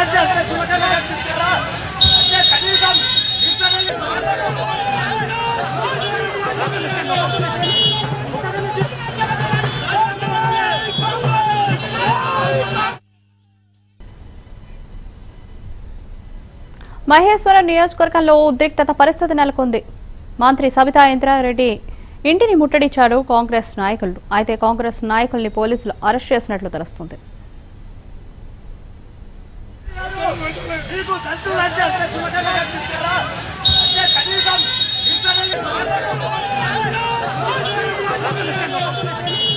అంటే అంత చులకనగా కనిపిస్తారా? అంటే కనీసం ఇంతమంది మహేశ్వరం నియోజకవర్గంలో ఉద్రిక్తత పరిస్థితి నెలకొంది మంత్రి సబితా ఇంద్రారెడ్డి ఇంటిని ముట్టడించారు కాంగ్రెస్ నాయకులు అయితే కాంగ్రెస్ నాయకుల్ని పోలీసులు అరెస్ట్ చేసినట్లు తెలుస్తుంది మీకు దంతులు అంటే అంత చులకనగా కనిపిస్తారా? అంటే కనీసం ఇంతమంది